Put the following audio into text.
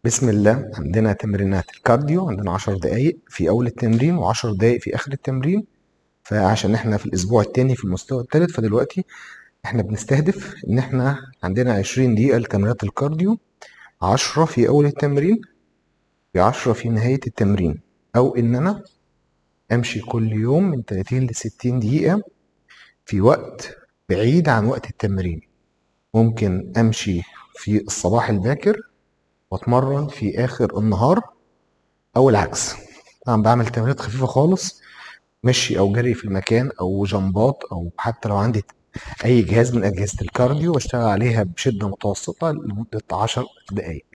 بسم الله عندنا تمرينات الكارديو عندنا عشر دقايق في أول التمرين وعشر دقايق في آخر التمرين فعشان احنا في الأسبوع التاني في المستوى التالت فدلوقتي احنا بنستهدف إن احنا عندنا عشرين دقيقة لتمرينات الكارديو عشرة في أول التمرين وعشرة في نهاية التمرين أو إن أنا أمشي كل يوم من تلاتين لستين دقيقة في وقت بعيد عن وقت التمرين ممكن أمشي في الصباح الباكر واتمرن في اخر النهار او العكس طبعا بعمل تمرينات خفيفه خالص مشي او جري في المكان او جمبات او حتى لو عندي اي جهاز من اجهزه الكارديو بشتغل عليها بشده متوسطه لمده 10 دقائق